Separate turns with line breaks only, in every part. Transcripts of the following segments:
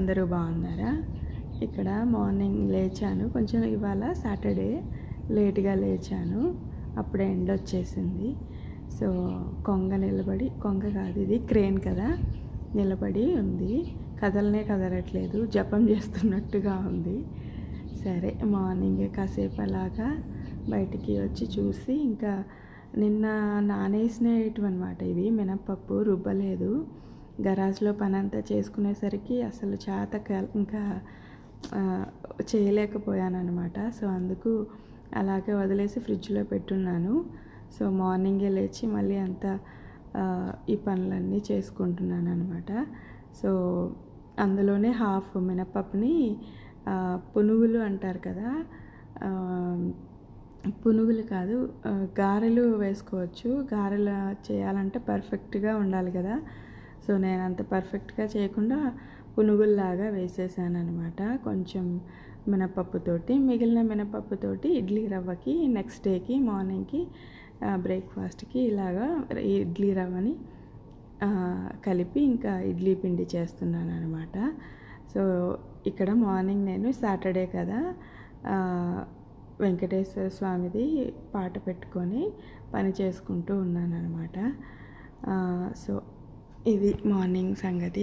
అందరూ బాగున్నారా ఇక్కడ మార్నింగ్ లేచాను కొంచెం ఇవాళ సాటర్డే లేట్గా లేచాను అప్పుడే ఎండ వచ్చేసింది సో కొంగ నిలబడి కొంగ కాదు ఇది క్రేన్ కదా నిలబడి ఉంది కదలనే కదలట్లేదు జపం చేస్తున్నట్టుగా ఉంది సరే మార్నింగ్ కాసేపు అలాగా బయటికి వచ్చి చూసి ఇంకా నిన్న నానేసినవి అనమాట ఇవి మినప్పప్పు రుబ్బలేదు గరాజ్లో పని అంతా చేసుకునేసరికి అసలు చేత క- ఇంకా ఆ, చేయలేకపోయాను అనమాట సో అందుకు అలాగే వదిలేసి ఫ్రిడ్జ్లో పెట్టున్నాను సో మార్నింగే లేచి మళ్ళీ అంతా ఆ, ఈ పనులన్నీ చేసుకుంటున్నాను అనమాట సో అందులోనే హాఫ్ మినపప్పుని ఆ, పునుగులు అంటారు కదా ఆ, పునుగులు కాదు ఆ, గారెలు వేసుకోవచ్చు గారెలు చేయాలంటే పర్ఫెక్ట్గా ఉండాలి కదా సో నేను అంత పర్ఫెక్ట్గా చేయకుండా పునుగుల్లాగా వేసేసాను అనమాట కొంచెం మినపప్పుతోటి మిగిలిన మినపప్పుతోటి ఇడ్లీ రవ్వకి నెక్స్ట్ డేకి మార్నింగ్కి బ్రేక్ఫాస్ట్కి ఇలాగా ఈ ఇడ్లీ రవ్వని ఆ, కలిపి ఇంకా ఇడ్లీ పిండి చేస్తున్నాను అనమాట సో ఇక్కడ మార్నింగ్ నేను సాటర్డే కదా ఆ, వెంకటేశ్వర స్వామిది పాట పెట్టుకొని పని చేసుకుంటూ ఉన్నాను అనమాట సో ఇది మార్నింగ్ సంగతి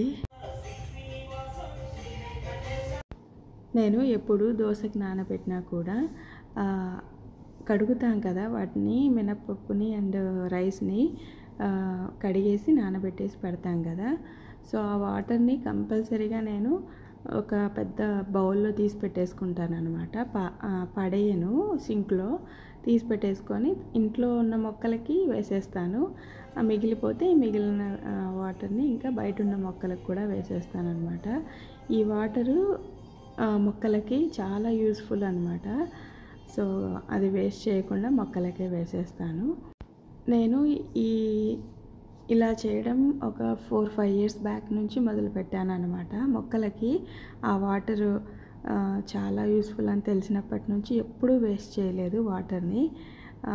నేను ఎప్పుడు దోశకి నానబెట్టినా కూడా ఆ, కడుగుతాం కదా వాటిని మినపప్పుని అండ్ రైస్ని ఆ, కడిగేసి నానబెట్టేసి పెడతాం కదా సో ఆ వాటర్ని కంపల్సరీగా నేను ఒక పెద్ద బౌల్లో తీసి పెట్టేసుకుంటాను అనమాట పా ఆ, పడేయను సింక్లో తీసి పెట్టేసుకొని ఇంట్లో ఉన్న మొక్కలకి వేసేస్తాను ఆ మిగిలిపోతే ఈ మిగిలిన ఆ, వాటర్ని ఇంకా బయట ఉన్న మొక్కలకు కూడా వేసేస్తాను అనమాట ఈ వాటరు ఆ, మొక్కలకి చాలా యూస్ఫుల్ అనమాట సో అది వేస్ట్ చేయకుండా మొక్కలకే వేసేస్తాను నేను ఈ ఇలా చేయడం ఒక ఫోర్ ఫైవ్ ఇయర్స్ బ్యాక్ నుంచి మొదలు పెట్టాను అనమాట మొక్కలకి ఆ వాటరు చాలా యూస్ఫుల్ అని తెలిసినప్పటి నుంచి ఎప్పుడూ వేస్ట్ చేయలేదు వాటర్ని ఆ,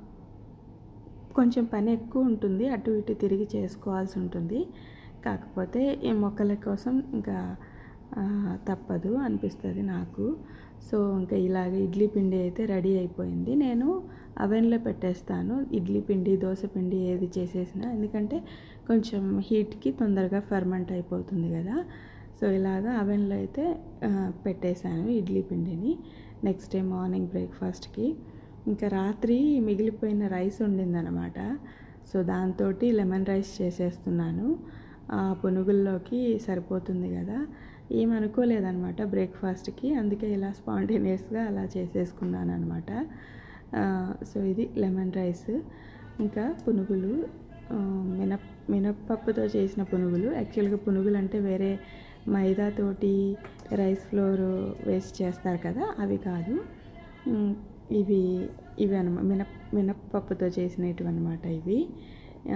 కొంచెం పని ఎక్కువ ఉంటుంది అటు ఇటు తిరిగి చేసుకోవాల్సి ఉంటుంది కాకపోతే ఈ మొక్కల కోసం ఇంకా ఆ, తప్పదు అనిపిస్తుంది నాకు సో ఇంకా ఇలాగ ఇడ్లీ పిండి అయితే రెడీ అయిపోయింది నేను అవెన్లో పెట్టేస్తాను ఇడ్లీ పిండి దోశ పిండి ఏది చేసేసినా ఎందుకంటే కొంచెం హీట్కి తొందరగా ఫర్మెంట్ అయిపోతుంది కదా సో ఇలాగా అవెన్లో అయితే ఆ, పెట్టేశాను ఇడ్లీ పిండిని నెక్స్ట్ డే మార్నింగ్ బ్రేక్ఫాస్ట్కి ఇంకా రాత్రి మిగిలిపోయిన రైస్ ఉండిందనమాట సో దాంతో లెమన్ రైస్ చేసేస్తున్నాను ఆ పునుగుల్లోకి సరిపోతుంది కదా ఏమనుకోలేదనమాట బ్రేక్ఫాస్ట్కి అందుకే ఇలా స్పాంటేనియస్గా అలా చేసేసుకున్నాను అనమాట సో ఇది లెమన్ రైస్ ఇంకా పునుగులు ఆ, మినప్ మినప్పప్పుతో చేసిన పునుగులు యాక్చువల్గా పునుగులు అంటే వేరే మైదాతోటి రైస్ ఫ్లోర్ వేస్ట్ చేస్తారు కదా అవి కాదు మ్, ఇవి ఇవి అనమాట మినప్ మినప్పప్పుతో చేసినవి అనమాట ఇవి ఆ,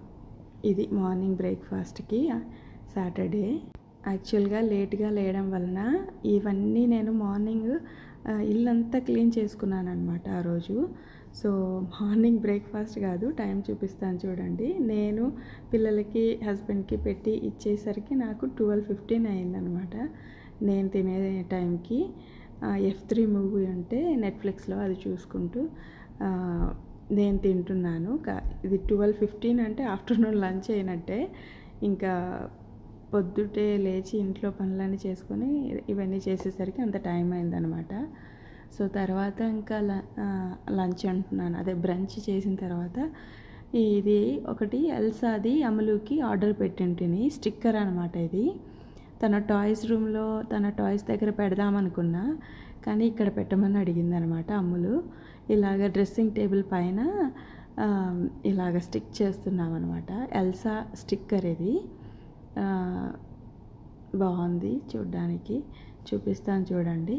ఇది మార్నింగ్ బ్రేక్ఫాస్ట్కి సాటర్డే యాక్చువల్గా లేట్గా లేయడం వలన ఇవన్నీ నేను మార్నింగ్ ఆ, ఇల్లంతా క్లీన్ చేసుకున్నాను అనమాట ఆ రోజు సో మార్నింగ్ బ్రేక్ఫాస్ట్ కాదు టైం చూపిస్తాను చూడండి నేను పిల్లలకి హస్బెండ్కి పెట్టి ఇచ్చేసరికి నాకు ట్వెల్వ్ ఫిఫ్టీన్ అయిందనమాట నేను తినే టైంకి ఎఫ్ త్రీ మూవీ ఉంటే నెట్ఫ్లిక్స్లో అది చూసుకుంటూ ఆ, నేను తింటున్నాను కా- ఇది ట్వెల్వ్ ఫిఫ్టీన్ అంటే ఆఫ్టర్నూన్ లంచ్ అయినట్టే ఇంకా పొద్దుటే లేచి ఇంట్లో పనులన్నీ చేసుకొని ఇవన్నీ చేసేసరికి అంత టైం అయిందనమాట సో తర్వాత ఇంకా ల- ఆ, లంచ్ అంటున్నాను అదే బ్రంచ్ చేసిన తర్వాత ఇది ఒకటి ఎల్సాది అమలుకి ఆర్డర్ పెట్టింటిని స్టిక్కర్ అనమాట ఇది తన టాయ్స్ రూమ్లో తన టాయ్స్ దగ్గర పెడదామనుకున్నా కానీ ఇక్కడ పెట్టమని అడిగింది అనమాట అమ్ములు ఇలాగ డ్రెస్సింగ్ టేబుల్ పైన ఆ, ఇలాగ స్టిక్ చేస్తున్నాం అనమాట ఎల్సా స్టిక్కర్ ఇది ఆ, బాగుంది చూడ్డానికి చూపిస్తాను చూడండి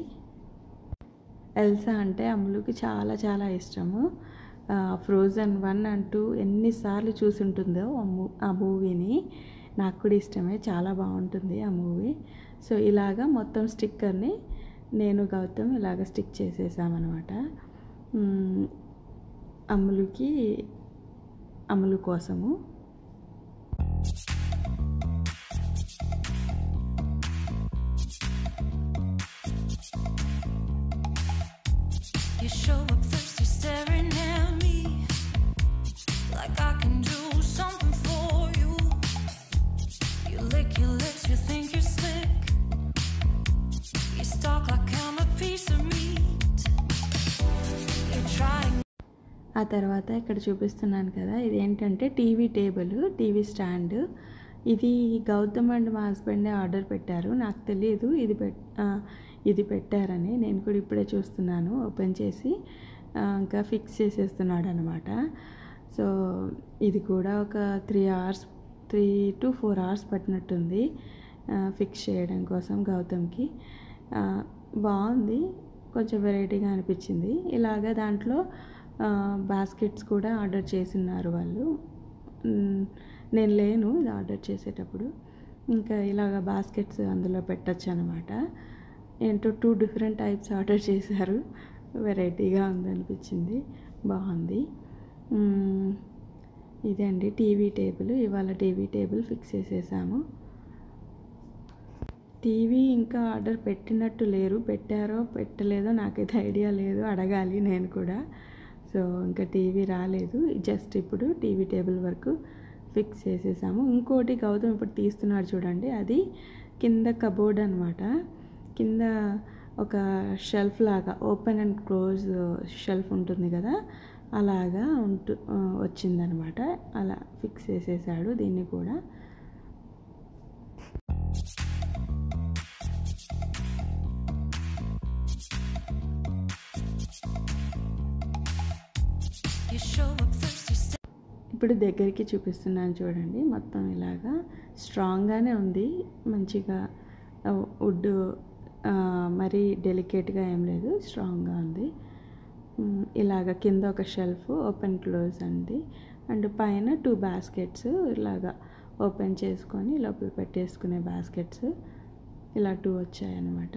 ఎల్సా అంటే అమ్ములుకి చాలా చాలా ఇష్టము ఫ్రోజన్ వన్ అండ్ టూ ఎన్నిసార్లు చూసుంటుందో ఆ మూ ఆ మూవీని నాకు కూడా ఇష్టమే చాలా బాగుంటుంది ఆ మూవీ సో ఇలాగా మొత్తం స్టిక్కర్ని నేను గౌతమ్ ఇలాగ స్టిక్ చేసేసామన్నమాట మ్, అమ్ములుకి అమ్ములు కోసము
show up thirsty, staring at me like I can do something for you. You lick your lips, you think you're slick. You stalk like I'm a piece of meat. You're trying.
ఆ తర్వాత ఇక్కడ చూపిస్తున్నాను కదా ఇది ఏంటంటే TV table TV stand ఇది Gautam and మా హస్బెండే order పెట్టారు నాకు తెలియదు ఇది పెట్ ఆ, ఇది పెట్టారని నేను కూడా ఇప్పుడే చూస్తున్నాను ఓపెన్ చేసి ఆ, ఇంకా ఫిక్స్ చేసేస్తున్నాడు అనమాట సో ఇది కూడా ఒక three hours three to four hours పట్టినట్టుంది ఆ, ఫిక్స్ చేయడం కోసం గౌతమ్కి ఆ, బాగుంది కొంచెం వెరైటీగా అనిపించింది ఇలాగ దాంట్లో ఆ, బాస్కెట్స్ కూడా ఆర్డర్ చేసిన్నారు వాళ్ళు మ్, నేను లేను ఇది ఆర్డర్ చేసేటప్పుడు ఇంకా ఇలాగ బాస్కెట్స్ అందులో పెట్టచ్చు అనమాట ఏంటో టూ డిఫరెంట్ టైప్స్ ఆర్డర్ చేశారు వెరైటీగా ఉందనిపించింది బాగుంది మ్, ఇదే అండి టీవీ టేబుల్ ఇవాళ టీవీ టేబుల్ ఫిక్స్ చేసేసాము టీవీ ఇంకా ఆర్డర్ పెట్టినట్టు లేరు పెట్టారో పెట్టలేదో నాకైతే ఐడియా లేదు అడగాలి నేను కూడా సో ఇంకా టీవీ రాలేదు జస్ట్ ఇప్పుడు టీవీ టేబుల్ వరకు ఫిక్స్ చేసేసాము ఇంకోటి గౌతమ్ ఇప్పుడు తీస్తున్నాడు చూడండి అది కింద కబోర్డ్ అనమాట కింద ఒక షెల్ఫ్ లాగా ఓపెన్ అండ్ క్లోజ్ షెల్ఫ్ ఉంటుంది కదా అలాగా ఉంటు ఆ, వచ్చిందనమాట అలా ఫిక్స్ చేసేసాడు దీన్ని కూడా
You show up thirsty, staring.
ఇప్పుడు దగ్గరికి చూపిస్తున్నాను చూడండి మొత్తం ఇలాగా స్ట్రాంగ్గానే ఉంది మంచిగా వుడ్ మరీ డెలికేట్గా ఏం లేదు స్ట్రాంగ్గా ఉంది మ్, ఇలాగ కింద ఒక షెల్ఫ్ ఓపెన్ క్లోజ్ అండి అండ్ పైన టూ బాస్కెట్స్ ఇలాగా ఓపెన్ చేసుకొని లోపల పెట్టేసుకునే బాస్కెట్స్ ఇలా టూ వచ్చాయన్నమాట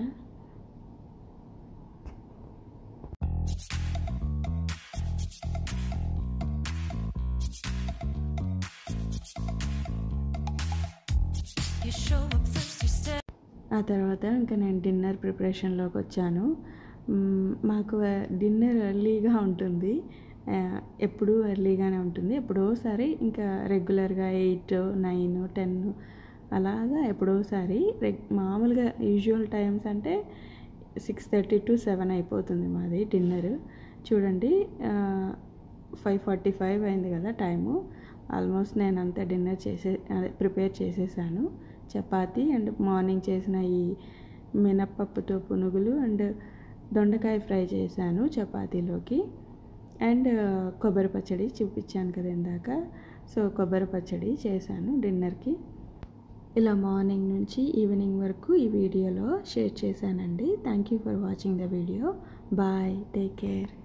You show up thirsty, staring.
ఆ తర్వాత ఇంకా నేను డిన్నర్ ప్రిపరేషన్లోకి వచ్చాను మ్మ్, మాకు డిన్నర్ ఎర్లీగా ఉంటుంది ఆ, ఎప్పుడూ ఎర్లీగానే ఉంటుంది ఎప్పుడోసారి ఇంకా రెగ్యులర్గా ఎయిట్ నైన్ టెన్ అలాగా ఎప్పుడోసారి రెగ్ మామూలుగా యూజువల్ టైమ్స్ అంటే సిక్స్ థర్టీ టు సెవెన్ అయిపోతుంది మాది డిన్నర్ చూడండి ఫైవ్ ఫార్టీ ఫైవ్ అయింది కదా టైము ఆల్మోస్ట్ నేను అంతా డిన్నర్ చేసే అదే ప్రిపేర్ చేసేసాను చపాతీ అండ్ మార్నింగ్ చేసిన ఈ మినప్పప్పుతో పునుగులు అండ్ దొండకాయ ఫ్రై చేశాను చపాతీలోకి అండ్ కొబ్బరి పచ్చడి చూపించాను కదా ఇందాక సో కొబ్బరి పచ్చడి చేశాను డిన్నర్కి ఇలా మార్నింగ్ నుంచి ఈవినింగ్ వరకు ఈ వీడియోలో షేర్ చేశానండి thank you for watching the video bye take care